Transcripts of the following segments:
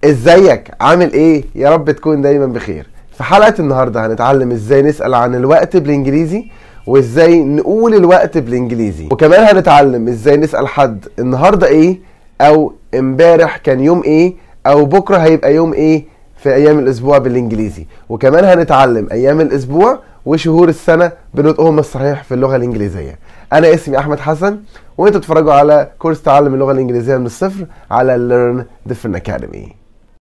ازيك عامل ايه يا رب تكون دايما بخير في حلقة النهاردة هنتعلم ازاي نسأل عن الوقت بالانجليزي وازاي نقول الوقت بالانجليزي وكمان هنتعلم ازاي نسأل حد النهاردة ايه او امبارح كان يوم ايه او بكرة هيبقى يوم ايه في ايام الاسبوع بالانجليزي وكمان هنتعلم ايام الاسبوع وشهور السنة بنطقهم الصحيح في اللغة الانجليزية انا اسمي احمد حسن وانتوا تتفرجوا على كورس تعلم اللغة الانجليزية من الصفر على Learn Different Academy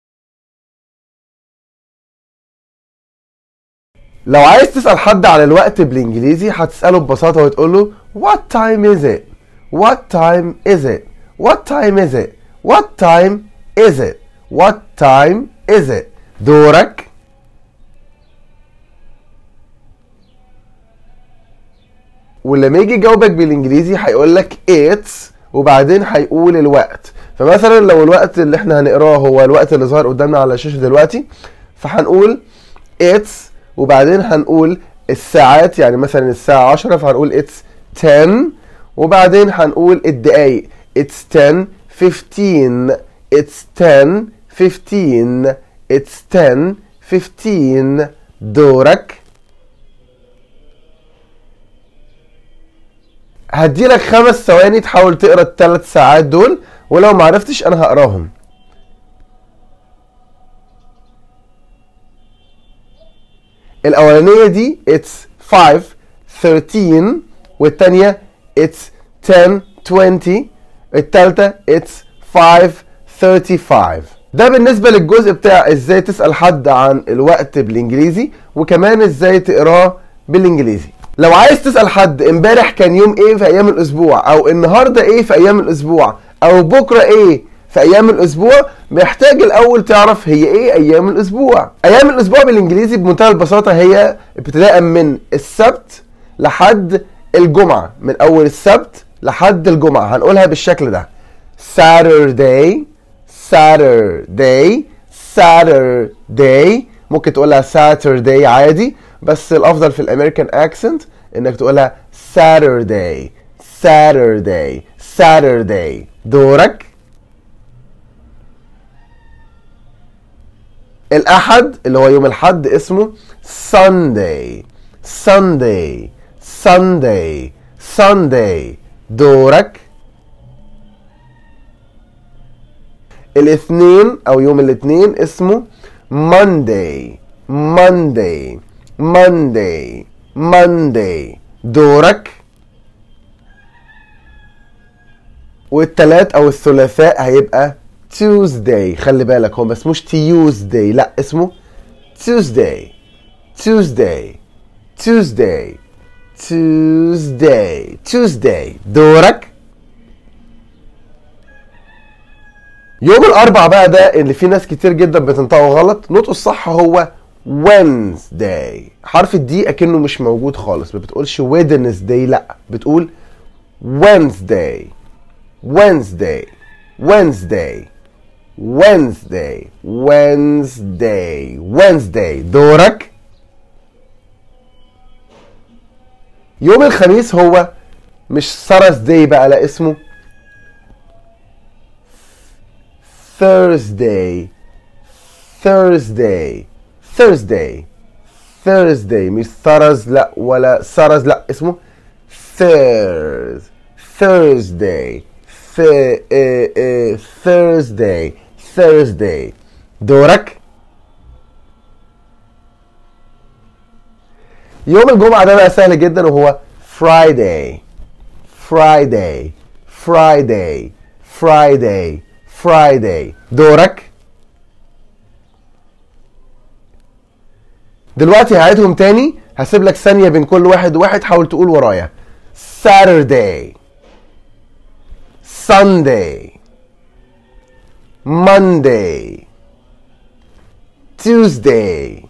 لو عايز تسأل حد على الوقت بالانجليزي هتسأله ببساطة وتقول له What time is it? What time is it? What time is it? What time is it? What time is it? دورك ولما يجي يجاوبك بالانجليزي هيقول لك it's وبعدين هيقول الوقت فمثلا لو الوقت اللي احنا هنقراه هو الوقت اللي ظاهر قدامنا على الشاشه دلوقتي فهنقول it's وبعدين هنقول الساعات يعني مثلا الساعه 10 فهنقول it's 10 وبعدين هنقول الدقايق it's 10 15 it's 10 15 it's 10 15 دورك هديلك خمس ثواني تحاول تقرا الثلاث ساعات دول ولو ما عرفتش انا هقراهم الاولانيه دي it's 5 13 والثانيه it's 10 20 الثالثه it's 5 35 ده بالنسبة للجزء بتاع ازاي تسأل حد عن الوقت بالانجليزي وكمان ازاي تقراه بالانجليزي لو عايز تسأل حد امبارح كان يوم ايه في ايام الاسبوع او النهاردة ايه في ايام الاسبوع او بكرة ايه في ايام الاسبوع محتاج الاول تعرف هي ايه ايام الاسبوع ايام الاسبوع بالانجليزي بمنتهى البساطة هي ابتداء من السبت لحد الجمعة من اول السبت لحد الجمعة هنقولها بالشكل ده Saturday Saturday Saturday ممكن تقولها Saturday عادي بس الافضل في الامريكان اكسنت انك تقولها Saturday Saturday Saturday دورك الاحد اللي هو يوم الحد اسمه Sunday Sunday Sunday Sunday دورك الاثنين او يوم الاثنين اسمه Monday Monday Monday Monday دورك والتلات او الثلاثاء هيبقى Tuesday خلي بالك هو ما اسموش Tuesday لا اسمه Tuesday Tuesday Tuesday Tuesday Tuesday دورك يوم الاربع بقى ده اللي فيه ناس كتير جدا بتنطقه غلط نطقه الصح هو Wednesday حرف الدي اكنه مش موجود خالص ما بتقولش Wednesday لا بتقول Wednesday Wednesday Wednesday Wednesday Wednesday Wednesday دورك يوم الخميس هو مش Thursday بقى لا اسمه Thursday Thursday Thursday Thursday مش ثرز لا ولا سرز لا اسمه Thurs Thursday th uh, uh, Thursday Thursday دورك يوم الجمعة ده بقى سهل جدا وهو Friday Friday Friday Friday Friday دورك دلوقتي هعيدهم تاني هسيب لك ثانية بين كل واحد وواحد حاول تقول ورايا Saturday Sunday Monday Tuesday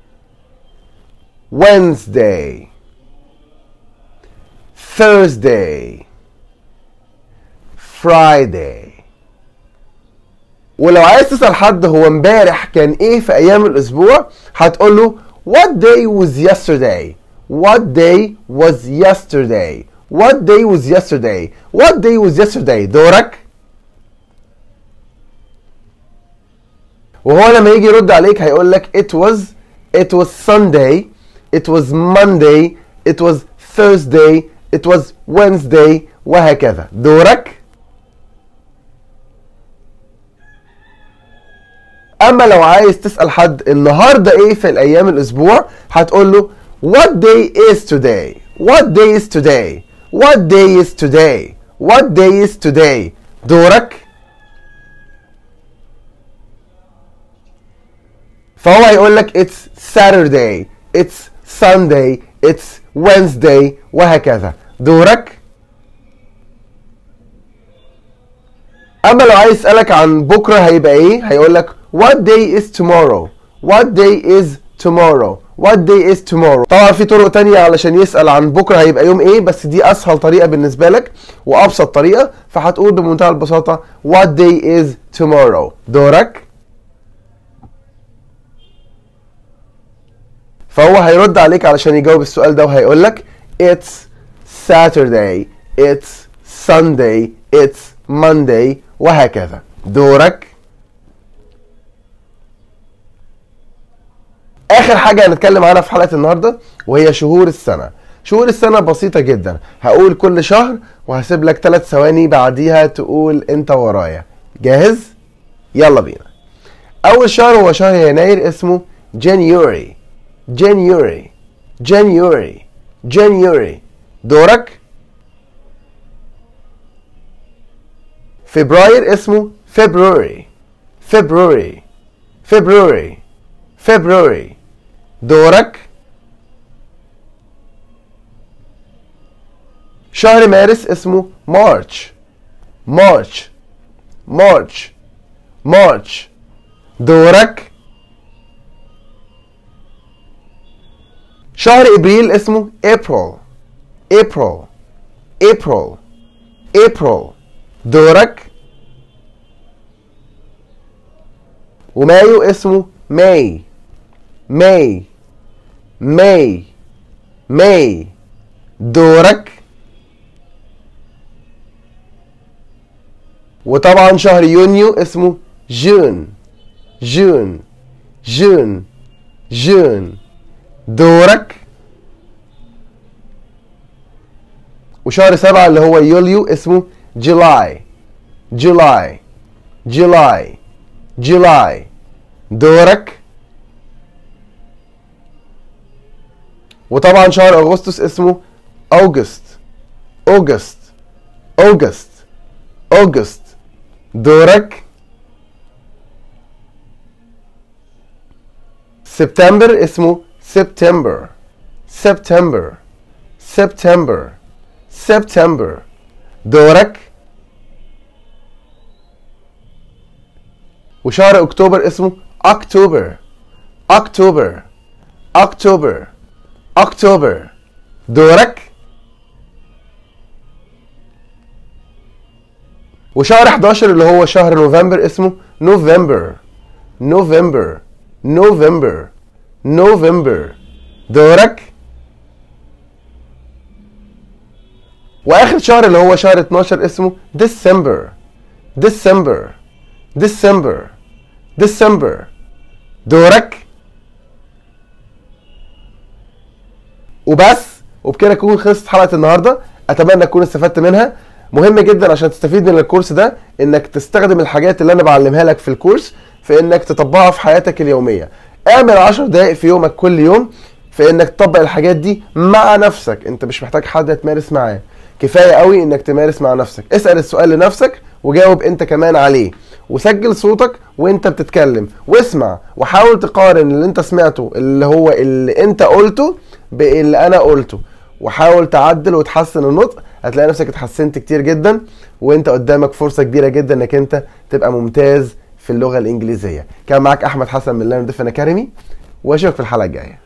Wednesday Thursday Friday ولو عايز تسأل حد هو امبارح كان ايه في ايام الاسبوع هتقول له what day was yesterday what day was yesterday what day was yesterday what day was yesterday دورك وهو لما يجي يرد عليك هيقول لك it was it was Sunday it was Monday it was Thursday it was Wednesday وهكذا دورك اما لو عايز تسال حد النهارده ايه في الايام الاسبوع هتقول له what day is today what day is today what day is today what day is today دورك فهو هيقول لك it's Saturday it's Sunday it's Wednesday وهكذا دورك اما لو عايز يسالك عن بكره هيبقى ايه هيقول لك what day is tomorrow what day is tomorrow what day is tomorrow طبعا في طرق تانية علشان يسأل عن بكرة هيبقى يوم ايه بس دي اسهل طريقة بالنسبة لك وابسط طريقة فهتقول بمنتهى البساطة what day is tomorrow دورك فهو هيرد عليك علشان يجاوب السؤال ده وهيقول لك it's Saturday it's Sunday it's Monday وهكذا دورك اخر حاجه هنتكلم عنها في حلقه النهارده وهي شهور السنه شهور السنه بسيطه جدا هقول كل شهر وهسيب لك ثلاث ثواني بعديها تقول انت ورايا جاهز يلا بينا اول شهر هو شهر يناير اسمه جانيوري جانيوري جانيوري جانيوري دورك فبراير اسمه فبراير فبراير فبراير فبراير دورك شهر مارس اسمه مارش مارش مارش مارش دورك شهر ابريل اسمه ابريل ابريل ابريل ابريل دورك ومايو اسمه ماي ماي ماي ماي دورك وطبعا شهر يونيو اسمه جون جون جون جون دورك وشهر سبعة اللي هو يوليو اسمه جولاي جولاي جولاي جولاي دورك وطبعا شهر اغسطس اسمه اوجست اوجست اوجست اوجست دورك سبتمبر اسمه سبتمبر سبتمبر سبتمبر سبتمبر دورك وشهر اكتوبر اسمه اكتوبر اكتوبر اكتوبر اكتوبر دورك وشهر 11 اللي هو شهر نوفمبر اسمه نوفمبر نوفمبر نوفمبر نوفمبر دورك واخر شهر اللي هو شهر 12 اسمه ديسمبر ديسمبر ديسمبر ديسمبر دورك وبس وبكده تكون خلصت حلقه النهارده اتمنى تكون استفدت منها مهم جدا عشان تستفيد من الكورس ده انك تستخدم الحاجات اللي انا بعلمها لك في الكورس في انك تطبقها في حياتك اليوميه اعمل 10 دقائق في يومك كل يوم في انك تطبق الحاجات دي مع نفسك انت مش محتاج حد تمارس معاه كفايه قوي انك تمارس مع نفسك اسال السؤال لنفسك وجاوب انت كمان عليه وسجل صوتك وانت بتتكلم واسمع وحاول تقارن اللي انت سمعته اللي هو اللي انت قلته باللي انا قلته وحاول تعدل وتحسن النطق هتلاقي نفسك اتحسنت كتير جدا وانت قدامك فرصه كبيره جدا انك انت تبقى ممتاز في اللغه الانجليزيه كان معاك احمد حسن من لاند ديفن اكاديمي واشوفك في الحلقه الجايه